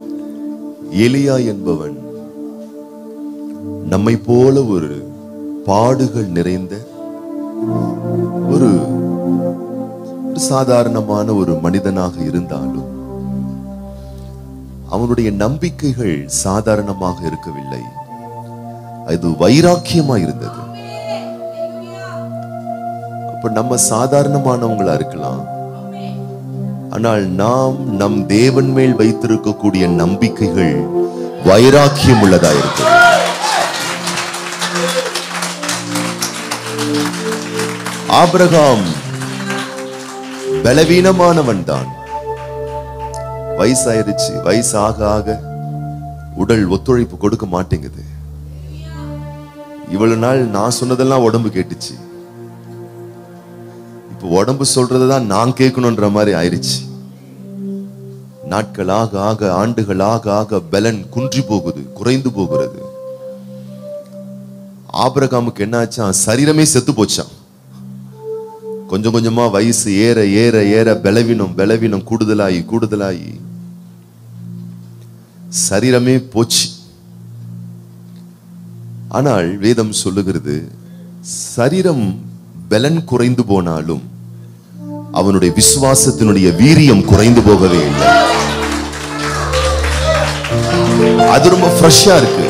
எலியா என்பவன் நம்மை போல ஒரு பாடுகள் நிறைந்த ஒரு ஒரு சாதாரணமான ஒரு மனிதனாக இருந்தாலும் அவனுடைய நம்பிக்கைகள் சாதாரணமாக இருக்கவில்லை அது வைராக்கியமா இருந்தது அப்ப நம்ம சாதாரணமானவங்களா இருக்கலாம் ஆனால் நாம் நம் தேவன் மேல் வைத்திருக்கக்கூடிய நம்பிக்கைகள் வைராக்கியம் உள்ளதா இருக்கு ஆபிரகாம் பலவீனமானவன் தான் வயசாயிருச்சு வயசு ஆக ஆக உடல் ஒத்துழைப்பு கொடுக்க மாட்டேங்குது இவ்வளவு நாள் நான் சொன்னதெல்லாம் உடம்பு கேட்டுச்சு இப்போ உடம்பு சொல்றதை தான் நான் கேட்கணுன்ற மாதிரி ஆயிருச்சு நாட்கள் ஆக ஆக ஆண்டுகள் ஆக ஆக பலன் குன்றி போகுது குறைந்து போகிறது ஆபிரகாமுக்கு என்னாச்சான் சரீரமே செத்து போச்சான் கொஞ்சம் கொஞ்சமா வயசு ஏற ஏற ஏற பலவீனம் பலவீனம் கூடுதலாகி கூடுதலாகி சரீரமே போச்சு ஆனால் வேதம் சொல்லுகிறது சரீரம் பலன் குறைந்து போனாலும் அவனுடைய விசுவாசத்தினுடைய வீரியம் குறைந்து போகவே இல்லை அது ரொம்ப ஃப்ரெஷ்ஷா இருக்கு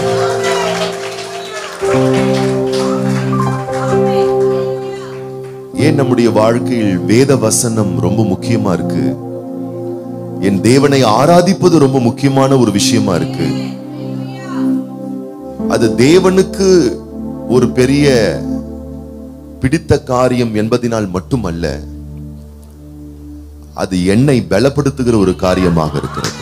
ஏன் நம்முடைய வாழ்க்கையில் வேத வசனம் ரொம்ப முக்கியமா இருக்கு என் தேவனை ஆராதிப்பது ரொம்ப முக்கியமான ஒரு விஷயமா இருக்கு அது தேவனுக்கு ஒரு பெரிய பிடித்த காரியம் என்பதினால் மட்டுமல்ல அது என்னை பலப்படுத்துகிற ஒரு காரியமாக இருக்கிறது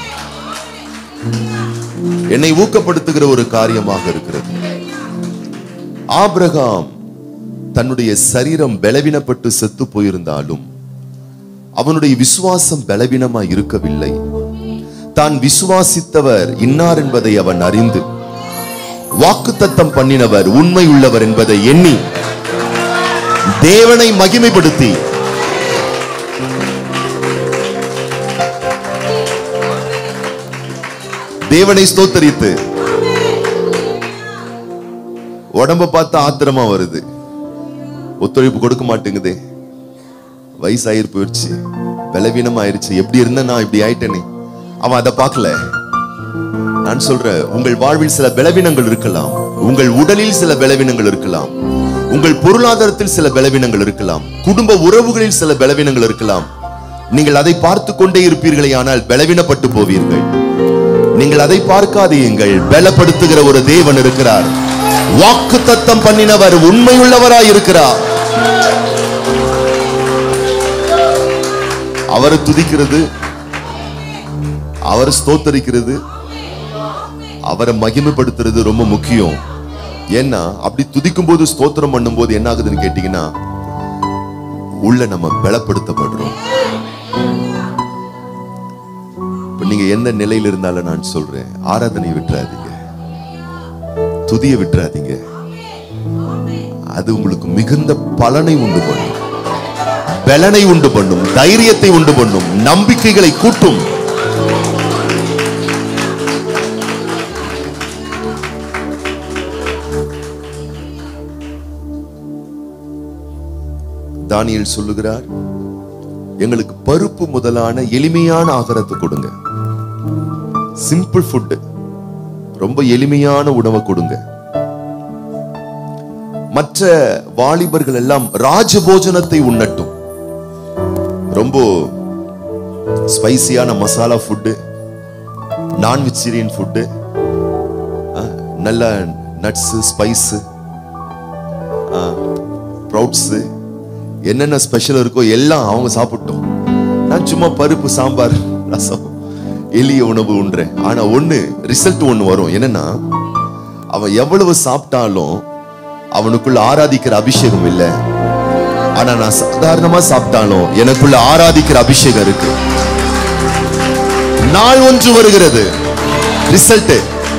என்னை ஊக்கப்படுத்துகிற ஒரு காரியமாக இருக்கிறது ஆபிரகாம் தன்னுடைய சரீரம் பலவீனப்பட்டு செத்து போயிருந்தாலும் அவனுடைய விசுவாசம் பலவீனமா இருக்கவில்லை தான் விசுவாசித்தவர் இன்னார் என்பதை அவன் அறிந்து வாக்குத்தத்தம் பண்ணினவர் உண்மை உள்ளவர் என்பதை எண்ணி தேவனை மகிமைப்படுத்தி தேவனை ஸ்தோத்தரித்து உடம்ப பார்த்தா ஆத்திரமா வருது ஒத்துழைப்பு கொடுக்க மாட்டேங்குதே வயசாயிரு போயிடுச்சு பலவீனம் ஆயிருச்சு எப்படி இருந்த நான் இப்படி ஆயிட்டேனே அவன் அதை பார்க்கல நான் சொல்றேன் உங்கள் வாழ்வில் சில பலவீனங்கள் இருக்கலாம் உங்கள் உடலில் சில பலவீனங்கள் இருக்கலாம் உங்கள் பொருளாதாரத்தில் சில பலவீனங்கள் இருக்கலாம் குடும்ப உறவுகளில் சில பலவீனங்கள் இருக்கலாம் நீங்கள் அதை பார்த்து கொண்டே இருப்பீர்களே ஆனால் பலவீனப்பட்டு போவீர்கள் நீங்கள் அதை பார்க்காதீங்கள் பலப்படுத்துகிற ஒரு தேவன் இருக்கிறார் வாக்கு தத்தம் பண்ணினவர் உண்மையுள்ளவராய் இருக்கிறார் அவரை துதிக்கிறது அவரை ஸ்தோத்தரிக்கிறது அவரை மகிமைப்படுத்துறது ரொம்ப முக்கியம் ஏன்னா அப்படி துதிக்கும் போது ஸ்தோத்திரம் பண்ணும்போது என்ன ஆகுதுன்னு கேட்டீங்கன்னா உள்ள நம்ம பலப்படுத்தப்படுறோம் இப்ப நீங்க எந்த நிலையில இருந்தாலும் நான் சொல்றேன் ஆராதனை விட்டுறாதீங்க துதிய விட்டுறாதீங்க அது உங்களுக்கு மிகுந்த பலனை உண்டு பண்ணும் பலனை உண்டு பண்ணும் தைரியத்தை உண்டு பண்ணும் நம்பிக்கைகளை கூட்டும் தானியேல் சொல்லுகிறார் எங்களுக்கு பருப்பு முதலான எளிமையான ஆகாரத்தை கொடுங்க சிம்பிள் ஃபுட் ரொம்ப எளிமையான உணவை கொடுங்க மற்ற வாலிபர்கள் எல்லாம் ராஜபோஜனத்தை உண்ணட்டும் ரொம்ப ஸ்பைசியான மசாலா ஃபுட்டு நான் வெஜிடேரியன் ஃபுட்டு நல்ல நட்ஸு ஸ்பைஸு ப்ரௌட்ஸு என்னென்ன ஸ்பெஷல் இருக்கோ எல்லாம் அவங்க சாப்பிட்டோம் நான் சும்மா பருப்பு சாம்பார் ரசம் எளிய உணவு உண்றேன் ஆனா ஒண்ணு ரிசல்ட் ஒண்ணு வரும் என்னன்னா அவன் எவ்வளவு சாப்பிட்டாலும் அவனுக்குள்ள ஆராதிக்கிற அபிஷேகம் இல்லை ஆனா நான் சாதாரணமா சாப்பிட்டாலும் எனக்குள்ள ஆராதிக்கிற அபிஷேகம் இருக்கு நாள் ஒன்று வருகிறது ரிசல்ட்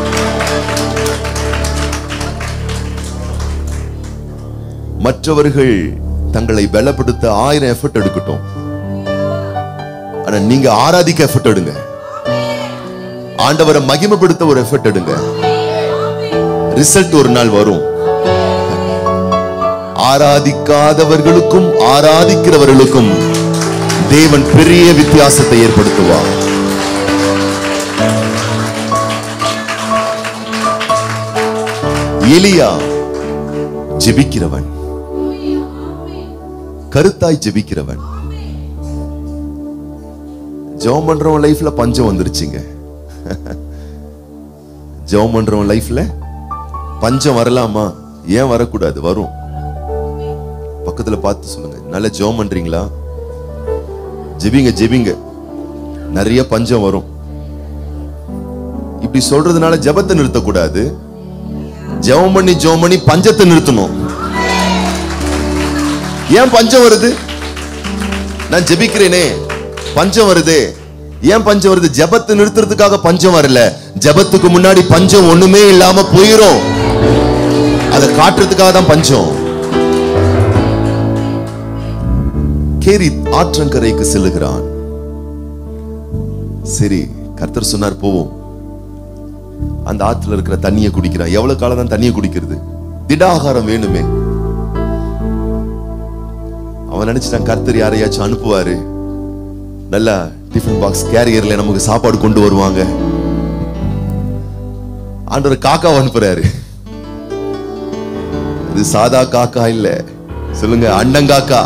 மற்றவர்கள் தங்களை பலப்படுத்த ஆயிரம் எஃபர்ட் எடுக்கட்டும் ஆனா நீங்க ஆராதிக்க எஃபர்ட் எடுங்க ஆண்டவரை மகிமைப்படுத்த ஒரு எஃபர்ட் எடுங்க ரிசல்ட் ஒரு நாள் வரும் ஆராதிக்காதவர்களுக்கும் ஆராதிக்கிறவர்களுக்கும் தேவன் பெரிய வித்தியாசத்தை ஏற்படுத்துவார் எலியா ஜெபிக்கிறவன் கருத்தாய் ஜெபிக்கிறவன் ஜெபம் பண்றவன் லைஃப்ல பஞ்சம் வந்துருச்சுங்க ஜெபம் பண்றவன் லைஃப்ல பஞ்சம் வரலாமா ஏன் வரக்கூடாது வரும் பக்கத்துல பார்த்து சொல்லுங்க நல்ல ஜெபம் பண்றீங்களா ஜெபிங்க ஜெபிங்க நிறைய பஞ்சம் வரும் இப்படி சொல்றதுனால ஜெபத்தை நிறுத்தக்கூடாது ஜெபம் பண்ணி ஜெபம் பண்ணி பஞ்சத்தை நிறுத்தணும் ஏன் பஞ்சம் வருது நான் ஜெபிக்கிறேனே பஞ்சம் வருது ஏன் பஞ்சம் வருது ஜெபத்தை நிறுத்துறதுக்காக பஞ்சம் வரல ஜெபத்துக்கு முன்னாடி பஞ்சம் ஒண்ணுமே இல்லாம போயிரும் அதை காட்டுறதுக்காக தான் பஞ்சம் கேரி ஆற்றங்கரைக்கு செல்லுகிறான் சரி கர்த்தர் சொன்னார் போவோம் அந்த ஆத்துல இருக்கிற தண்ணியை குடிக்கிறான் எவ்வளவு காலம் தான் தண்ணியை குடிக்கிறது திடாகாரம் வேணுமே அவன் நினைச்சிட்டான் கர்த்தர் யாரையாச்சும் அனுப்புவாரு நல்லா டிஃபன் பாக்ஸ் கேரியர்ல நமக்கு சாப்பாடு கொண்டு வருவாங்க ஆண்டவர் காக்கா அனுப்புறாரு இது சாதா காக்கா இல்ல சொல்லுங்க அண்டங்காக்கா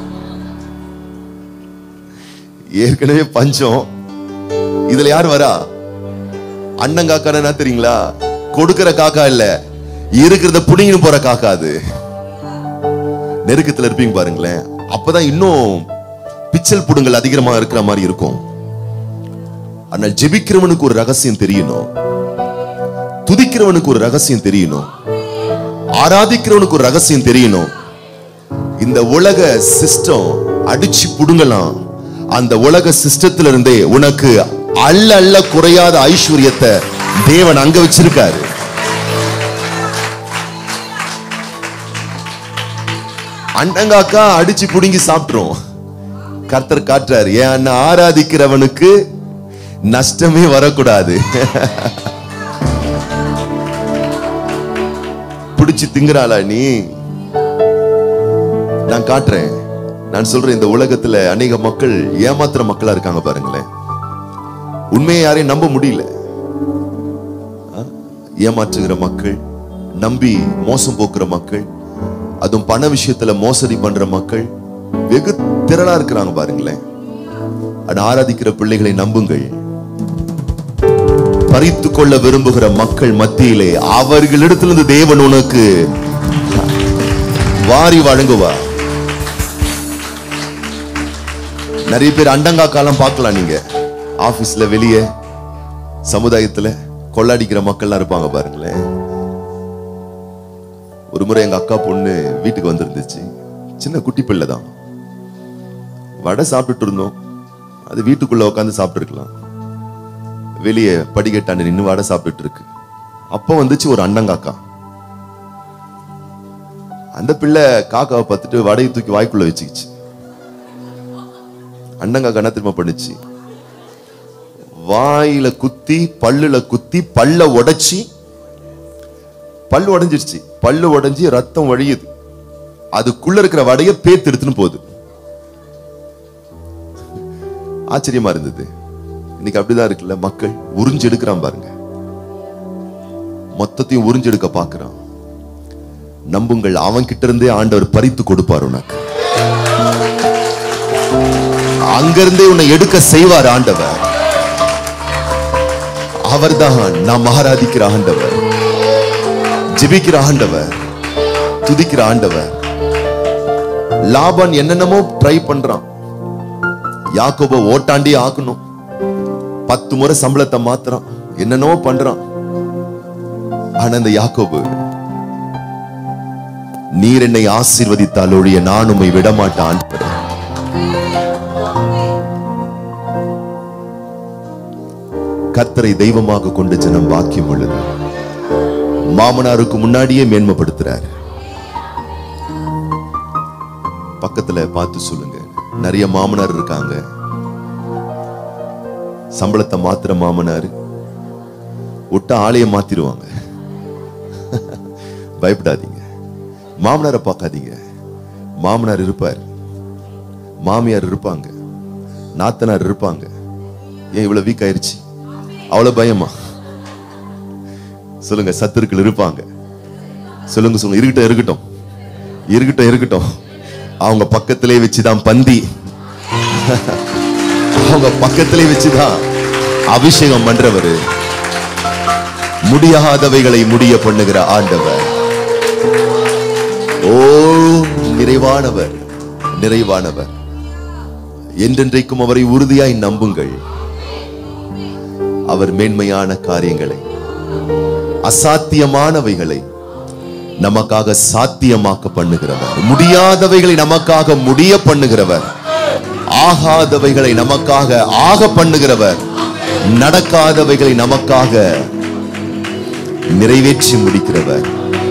ஏற்கனவே பஞ்சம் இதுல யார் வரா அண்ணன் காக்கா என்ன தெரியுங்களா கொடுக்கிற காக்கா இல்ல இருக்கிறத புடிங்கின்னு போற காக்கா அது நெருக்கத்துல இருப்பீங்க பாருங்களேன் அப்பதான் இன்னும் பிச்சல் புடுங்கல் அதிகமா இருக்கிற மாதிரி இருக்கும் ஆனால் ஜெபிக்கிறவனுக்கு ஒரு ரகசியம் தெரியணும் துதிக்கிறவனுக்கு ஒரு ரகசியம் தெரியணும் ஆராதிக்கிறவனுக்கு ஒரு ரகசியம் தெரியணும் இந்த உலக சிஸ்டம் அடிச்சு புடுங்கலாம் அந்த உலக சிஸ்டத்துல இருந்தே உனக்கு அள்ள அள்ள குறையாத ஐஸ்வர்யத்தை தேவன் அங்க வச்சிருக்காரு அண்டங்காக்கா அடிச்சு புடுங்கி சாப்பிட்டுரும் கர்த்தர் காட்டுறாரு ஏன் அண்ணன் ஆராதிக்கிறவனுக்கு நஷ்டமே வரக்கூடாது பிடிச்சு திங்குறாளா நீ நான் காட்டுறேன் நான் சொல்றேன் இந்த உலகத்துல அநேக மக்கள் ஏமாத்துற மக்களா இருக்காங்க பாருங்களேன் உண்மையை யாரையும் நம்ப முடியல ஆ? ஏமாற்றுகிற மக்கள் நம்பி மோசம் போக்குற மக்கள் அதுவும் பண விஷயத்துல மோசடி பண்ற மக்கள் வெகு திரளா இருக்கிறாங்க பாருங்களேன் ஆனா ஆராதிக்கிற பிள்ளைகளை நம்புங்கள் பறித்து கொள்ள விரும்புகிற மக்கள் மத்தியிலே அவர்களிடத்திலிருந்து தேவன் உனக்கு வாரி வழங்குவா நிறைய பேர் அண்டங்காக்காலம் பார்க்கலாம் நீங்க ஆபீஸ்ல வெளியே சமுதாயத்துல கொள்ளாடிக்கிற மக்கள்லாம் இருப்பாங்க பாருங்களேன் ஒரு முறை எங்க அக்கா பொண்ணு வீட்டுக்கு வந்திருந்துச்சு சின்ன குட்டி பிள்ளை தான் வடை சாப்பிட்டுட்டு இருந்தோம் அது வீட்டுக்குள்ள உட்காந்து சாப்பிட்டுருக்கலாம் வெளியே படிக்கட்டாண்டு நின்று வடை சாப்பிட்டுட்டு இருக்கு அப்போ வந்துச்சு ஒரு அண்டங்காக்கா அந்த பிள்ளை காக்காவை பார்த்துட்டு வடையை தூக்கி வாய்க்குள்ள வச்சுக்கிச்சு அண்டங்காக்கா என்ன திரும்ப பண்ணுச்சு வாயில குத்தி பல்லுல குத்தி பல்ல உடைச்சி பல்லு உடைஞ்சிருச்சு பல்லு உடைஞ்சி ரத்தம் வழியுது அதுக்குள்ள இருக்கிற வடைய பேத்து எடுத்துன்னு போகுது ஆச்சரியமா இருந்தது இன்னைக்கு அப்படிதான் இருக்குல்ல மக்கள் உறிஞ்சு எடுக்கிறான் பாருங்க மொத்தத்தையும் உறிஞ்சு எடுக்க பாக்குறான் நம்புங்கள் அவன் கிட்ட இருந்தே ஆண்டவர் பறித்து கொடுப்பார் உனக்கு அங்கிருந்தே உன்னை எடுக்க செய்வார் ஆண்டவர் அவர்தான் நாம் ஆராதிக்கிற ஆண்டவர் ஜெபிக்கிற ஆண்டவர் துதிக்கிற ஆண்டவர் லாபான் என்னென்னமோ ட்ரை பண்றான் யாக்கோப ஓட்டாண்டி ஆக்கணும் பத்து முறை சம்பளத்தை மாத்துறான் என்னென்னவோ பண்றான் ஆனா இந்த யாக்கோபு நீர் என்னை ஆசீர்வதித்தால் ஒழிய நான் உம்மை விடமாட்டேன் ஆண்டவரே. கர்த்தரை தெய்வமாக கொண்ட ஜனம் வாக்கியம் உள்ளது மாமனாருக்கு முன்னாடியே மேன்மைப்படுத்துறாரு பக்கத்துல பார்த்து சொல்லுங்க நிறைய மாமனார் இருக்காங்க சம்பளத்தை மாத்திர மாமனார் விட்டா ஆளைய மாத்திருவாங்க பயப்படாதீங்க மாமனாரை பார்க்காதீங்க மாமனார் இருப்பார் மாமியார் இருப்பாங்க நாத்தனார் இருப்பாங்க ஏன் இவ்வளவு வீக் ஆயிருச்சு அவ்வளவு பயமா சொல்லுங்க சத்துருக்கள் இருப்பாங்க சொல்லுங்க சொல்லுங்க இருக்கட்டும் இருக்கட்டும் இருக்கட்டும் இருக்கட்டும் அவங்க பக்கத்திலே வச்சுதான் பந்தி அவங்க பக்கத்திலே வச்சுதான் அபிஷேகம் பண்றவரு முடியாதவைகளை முடிய பண்ணுகிற ஆண்டவர் ஓ நிறைவானவர் நிறைவானவர் என்றென்றைக்கும் அவரை உறுதியாய் நம்புங்கள் அவர் மேன்மையான காரியங்களை அசாத்தியமானவைகளை நமக்காக சாத்தியமாக்க பண்ணுகிறவர் முடியாதவைகளை நமக்காக முடிய பண்ணுகிறவர் ஆகாதவைகளை நமக்காக ஆக பண்ணுகிறவர் நடக்காதவைகளை நமக்காக நிறைவேற்றி முடிக்கிறவர்